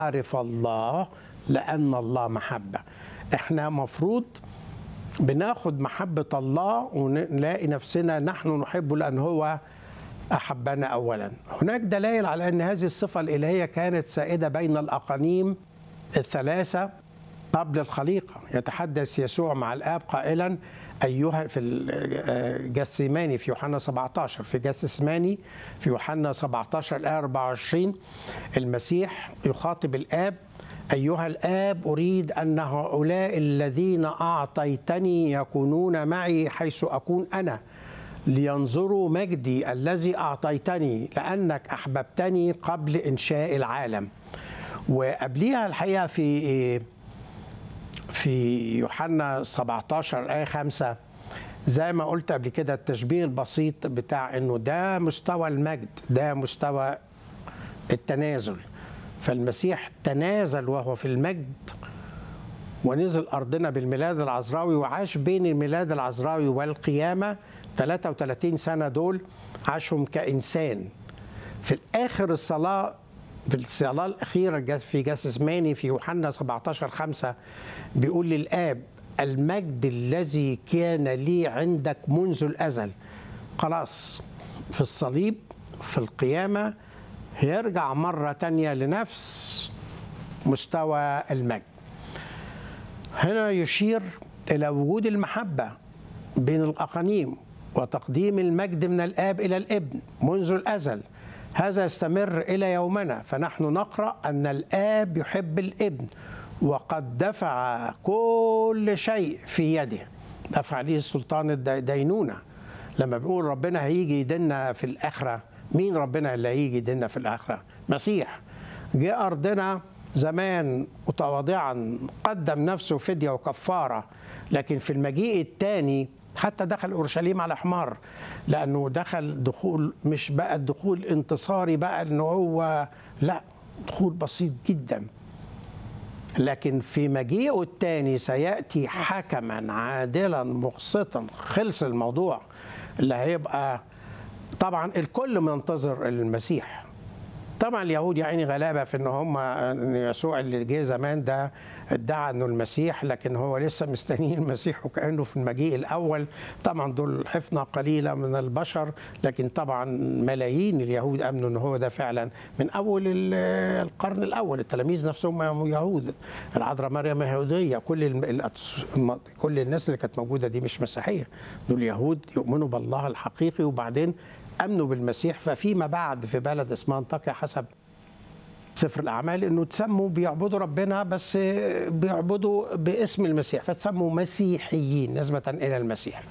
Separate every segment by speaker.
Speaker 1: عارف الله لأن الله محبة احنا مفروض بناخد محبة الله ونلاقي نفسنا نحن نحبه لأن هو أحبنا أولا هناك دلائل على أن هذه الصفة الإلهية كانت سائدة بين الأقانيم الثلاثة قبل الخليقة يتحدث يسوع مع الآب قائلا أيها في الجسيماني في يوحنا 17 في جسماني في يوحنا 17 الآية 24 المسيح يخاطب الآب أيها الآب أريد أن هؤلاء الذين أعطيتني يكونون معي حيث أكون أنا لينظروا مجدي الذي أعطيتني لأنك أحببتني قبل إنشاء العالم وقبليها الحقيقة في في يوحنا 17 آية 5 زي ما قلت قبل كده التشبيه البسيط بتاع انه ده مستوى المجد ده مستوى التنازل فالمسيح تنازل وهو في المجد ونزل ارضنا بالميلاد العذراوي وعاش بين الميلاد العذراوي والقيامه 33 سنه دول عاشهم كانسان في الاخر الصلاه في الصلاة الأخيرة في جسماني في يوحنا 17 5 بيقول للآب المجد الذي كان لي عندك منذ الأزل خلاص في الصليب في القيامة هيرجع مرة تانية لنفس مستوى المجد هنا يشير إلى وجود المحبة بين الأقانيم وتقديم المجد من الآب إلى الابن منذ الأزل هذا يستمر الى يومنا فنحن نقرا ان الاب يحب الابن وقد دفع كل شيء في يده دفع ليه سلطان الدينونه لما بنقول ربنا هيجي يدنا في الاخره مين ربنا اللي هيجي يدنا في الاخره مسيح جاء ارضنا زمان متواضعا قدم نفسه فديه وكفاره لكن في المجيء الثاني حتى دخل اورشليم على حمار لانه دخل دخول مش بقى الدخول انتصاري بقى انه هو لا دخول بسيط جدا لكن في مجيئه الثاني سياتي حكما عادلا مقسطا خلص الموضوع اللي هيبقى طبعا الكل منتظر المسيح طبعا اليهود يعني غلابه في ان هم ان يسوع اللي جه زمان ده ادعى انه المسيح لكن هو لسه مستنيين المسيح وكانه في المجيء الاول طبعا دول حفنه قليله من البشر لكن طبعا ملايين اليهود امنوا ان هو ده فعلا من اول القرن الاول التلاميذ نفسهم يهود العذراء مريم يهوديه كل كل الناس اللي كانت موجوده دي مش مسيحيه دول يهود يؤمنوا بالله الحقيقي وبعدين امنوا بالمسيح ففيما بعد في بلد اسمها انطاكيا حسب سفر الاعمال انه تسموا بيعبدوا ربنا بس بيعبدوا باسم المسيح فتسموا مسيحيين نسبه الى المسيح.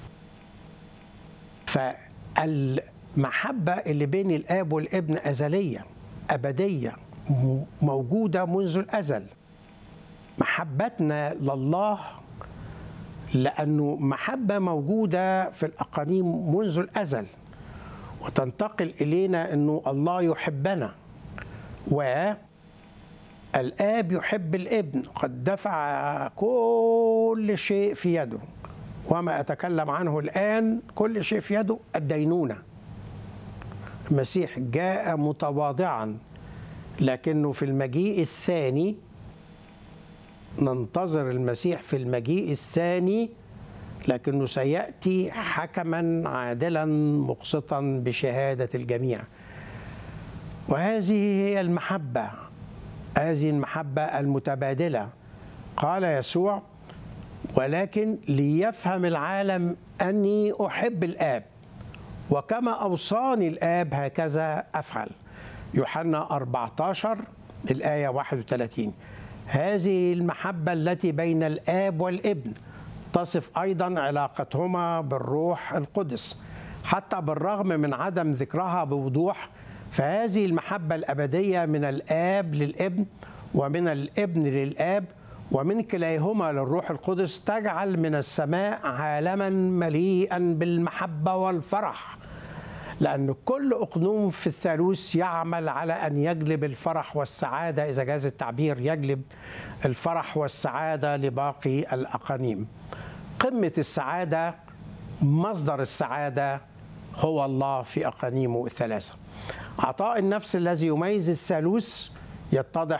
Speaker 1: فالمحبه اللي بين الاب والابن ازليه ابديه موجوده منذ الازل. محبتنا لله لانه محبه موجوده في الاقانيم منذ الازل وتنتقل الينا انه الله يحبنا والاب يحب الابن قد دفع كل شيء في يده وما اتكلم عنه الان كل شيء في يده الدينونه المسيح جاء متواضعا لكنه في المجيء الثاني ننتظر المسيح في المجيء الثاني لكنه سياتي حكما عادلا مقسطا بشهاده الجميع وهذه هي المحبه هذه المحبه المتبادله قال يسوع ولكن ليفهم العالم اني احب الاب وكما اوصاني الاب هكذا افعل يوحنا 14 الايه 31 هذه المحبه التي بين الاب والابن تصف ايضا علاقتهما بالروح القدس حتى بالرغم من عدم ذكرها بوضوح فهذه المحبه الابديه من الاب للابن ومن الابن للاب ومن كليهما للروح القدس تجعل من السماء عالما مليئا بالمحبه والفرح لأن كل أقنوم في الثالوث يعمل على أن يجلب الفرح والسعادة إذا جاز التعبير يجلب الفرح والسعادة لباقي الأقانيم قمة السعادة مصدر السعادة هو الله في أقانيمه الثلاثة عطاء النفس الذي يميز الثالوث يتضح